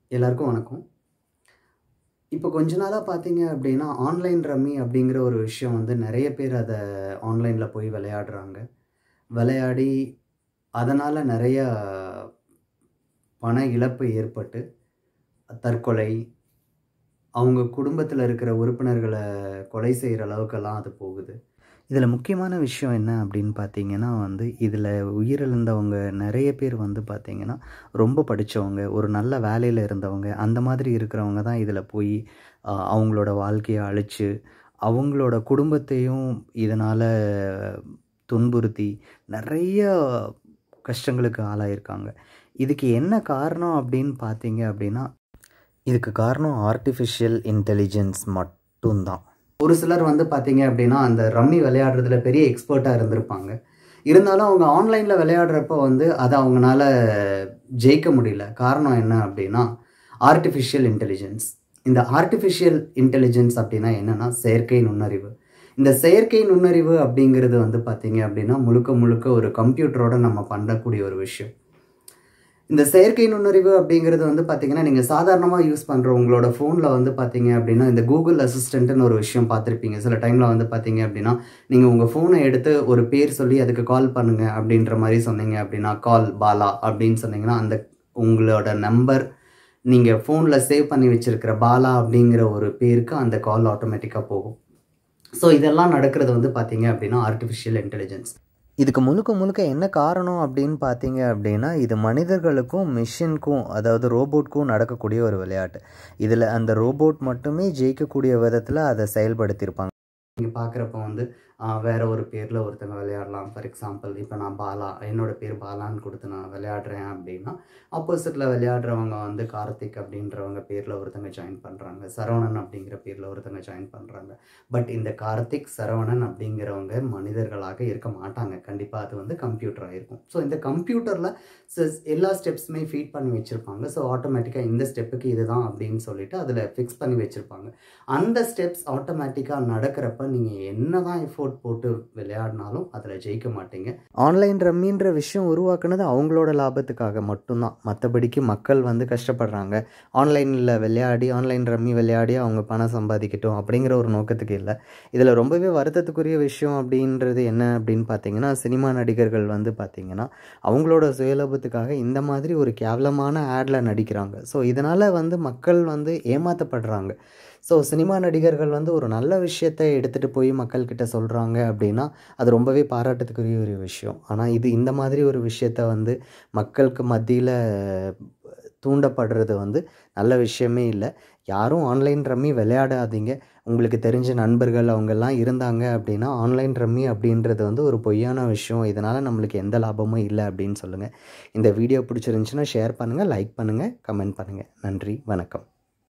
எல்லாருக்கும் வணக்கம் இப்போ கொஞ்ச நாளாக பார்த்தீங்க அப்படின்னா ஆன்லைன் ரம்மி அப்படிங்கிற ஒரு விஷயம் வந்து நிறைய பேர் அதை ஆன்லைனில் போய் விளையாடுறாங்க விளையாடி அதனால் நிறைய பண இழப்பு ஏற்பட்டு தற்கொலை அவங்க குடும்பத்தில் இருக்கிற உறுப்பினர்களை கொலை செய்கிற அளவுக்கெல்லாம் அது போகுது இதில் முக்கியமான விஷயம் என்ன அப்படின்னு பார்த்தீங்கன்னா வந்து இதில் உயிரிழந்தவங்க நிறைய பேர் வந்து பார்த்திங்கன்னா ரொம்ப படித்தவங்க ஒரு நல்ல வேலையில் இருந்தவங்க அந்த மாதிரி இருக்கிறவங்க தான் இதில் போய் ஆஹ், அவங்களோட வாழ்க்கையை அழித்து அவங்களோட குடும்பத்தையும் இதனால் துன்புறுத்தி நிறைய கஷ்டங்களுக்கு ஆளாயிருக்காங்க இதுக்கு என்ன காரணம் அப்படின்னு பார்த்தீங்க அப்படின்னா இதுக்கு காரணம் ஆர்டிஃபிஷியல் இன்டெலிஜென்ஸ் மட்டும்தான் ஒரு சிலர் வந்து பார்த்தீங்க அப்படின்னா அந்த ரம்மி விளையாடுறதுல பெரிய எக்ஸ்பர்ட்டாக இருந்திருப்பாங்க இருந்தாலும் அவங்க ஆன்லைனில் விளையாடுறப்ப வந்து அதை அவங்களால ஜெயிக்க முடியல காரணம் என்ன அப்படின்னா ஆர்டிஃபிஷியல் இன்டெலிஜென்ஸ் இந்த ஆர்டிஃபிஷியல் இன்டெலிஜென்ஸ் அப்படின்னா என்னன்னா செயற்கை நுண்ணறிவு இந்த செயற்கை நுண்ணறிவு அப்படிங்கிறது வந்து பார்த்தீங்க அப்படின்னா முழுக்க முழுக்க ஒரு கம்ப்யூட்டரோட நம்ம பண்ணக்கூடிய ஒரு விஷயம் இந்த செயற்கை நுண்ணறிவு அப்படிங்கிறது வந்து பார்த்தீங்கன்னா நீங்கள் சாதாரணமாக யூஸ் பண்ணுற உங்களோட ஃபோனில் வந்து பார்த்தீங்க அப்படின்னா இந்த கூகுள் அசிஸ்டன்ட்னு ஒரு விஷயம் பார்த்துருப்பீங்க சில டைமில் வந்து பார்த்தீங்க அப்படின்னா நீங்கள் உங்கள் ஃபோனை எடுத்து ஒரு பேர் சொல்லி அதுக்கு கால் பண்ணுங்க அப்படின்ற மாதிரி சொன்னீங்க அப்படின்னா கால் பாலா அப்படின்னு சொன்னீங்கன்னா அந்த உங்களோட நம்பர் நீங்கள் ஃபோனில் சேவ் பண்ணி வச்சிருக்கிற பாலா அப்படிங்கிற ஒரு பேருக்கு அந்த கால் ஆட்டோமேட்டிக்காக போகும் ஸோ இதெல்லாம் நடக்கிறது வந்து பார்த்தீங்க அப்படின்னா ஆர்டிஃபிஷியல் இன்டெலிஜென்ஸ் இதுக்கு முழுக்க முழுக்க என்ன காரணம் அப்படின்னு பார்த்தீங்க அப்படின்னா இது மனிதர்களுக்கும் மிஷினுக்கும் அதாவது ரோபோட்க்கும் நடக்கக்கூடிய ஒரு விளையாட்டு இதில் அந்த ரோபோட் மட்டுமே ஜெயிக்கக்கூடிய விதத்தில் அதை செயல்படுத்தியிருப்பாங்க நீங்கள் பார்க்குறப்ப வந்து ஆஹ், வேற ஒரு பேரில் ஒருத்தங்க விளையாடலாம் ஃபார் எக்ஸாம்பிள் இப்போ நான் பாலா என்னோட பேர் பாலான்னு கொடுத்து நான் விளையாடுறேன் அப்படின்னா ஆப்போசிட்டில் விளையாடுறவங்க வந்து கார்த்திக் அப்படின்றவங்க பேரில் ஒருத்தங்க ஜாயின் பண்ணுறாங்க சரவணன் அப்படிங்கிற பேரில் ஒருத்தங்க ஜாயின் பண்ணுறாங்க பட் இந்த கார்த்திக் சரவணன் அப்படிங்கிறவங்க மனிதர்களாக இருக்க மாட்டாங்க கண்டிப்பாக அது வந்து கம்ப்யூட்டராக இருக்கும் ஸோ இந்த கம்ப்யூட்டரில் எல்லா ஸ்டெப்ஸுமே ஃபீட் பண்ணி வச்சுருப்பாங்க ஸோ ஆட்டோமேட்டிக்காக இந்த ஸ்டெப்புக்கு இதுதான் அப்படின்னு சொல்லிட்டு அதில் ஃபிக்ஸ் பண்ணி வச்சுருப்பாங்க அந்த ஸ்டெப்ஸ் ஆட்டோமேட்டிக்காக நடக்கிறப்ப நீங்கள் என்ன தான் எஃபோர்ட் போட்டு விளையாடினாலும் அதில் ஜெயிக்க மாட்டீங்க ஆன்லைன் ரம்மின்ற விஷயம் உருவாக்குனது அவங்களோட லாபத்துக்காக மட்டும்தான் மற்றபடிக்கு மக்கள் வந்து கஷ்டப்படுறாங்க ஆன்லைனில் விளையாடி ஆன்லைன் ரம்மி விளையாடி அவங்க பணம் சம்பாதிக்கட்டும் அப்படிங்கிற ஒரு நோக்கத்துக்கு இல்லை இதில் ரொம்பவே வருத்தத்துக்குரிய விஷயம் அப்படின்றது என்ன அப்படின்னு பார்த்தீங்கன்னா சினிமா நடிகர்கள் வந்து பார்த்தீங்கன்னா அவங்களோட சுயலாபத்துக்காக இந்த மாதிரி ஒரு கேவலமான ஆடில் நடிக்கிறாங்க ஸோ இதனால் வந்து மக்கள் வந்து ஏமாற்றப்படுறாங்க ஸோ சினிமா நடிகர்கள் வந்து ஒரு நல்ல விஷயத்தை எடுத்துகிட்டு போய் மக்கள்கிட்ட சொல்கிறாங்க அப்படின்னா அது ரொம்பவே பாராட்டத்துக்குரிய ஒரு விஷயம் ஆனால் இது இந்த மாதிரி ஒரு விஷயத்த வந்து மக்களுக்கு மத்தியில் தூண்டப்படுறது வந்து நல்ல விஷயமே இல்லை யாரும் ஆன்லைன் ரம்மி விளையாடாதீங்க உங்களுக்கு தெரிஞ்ச நண்பர்கள் அவங்கெல்லாம் இருந்தாங்க அப்படின்னா ஆன்லைன் ரம்மி அப்படின்றது வந்து ஒரு பொய்யான விஷயம் இதனால் நம்மளுக்கு எந்த லாபமும் இல்லை அப்படின்னு சொல்லுங்கள் இந்த வீடியோ பிடிச்சிருந்துச்சுன்னா ஷேர் பண்ணுங்கள் லைக் பண்ணுங்கள் கமெண்ட் பண்ணுங்கள் நன்றி வணக்கம்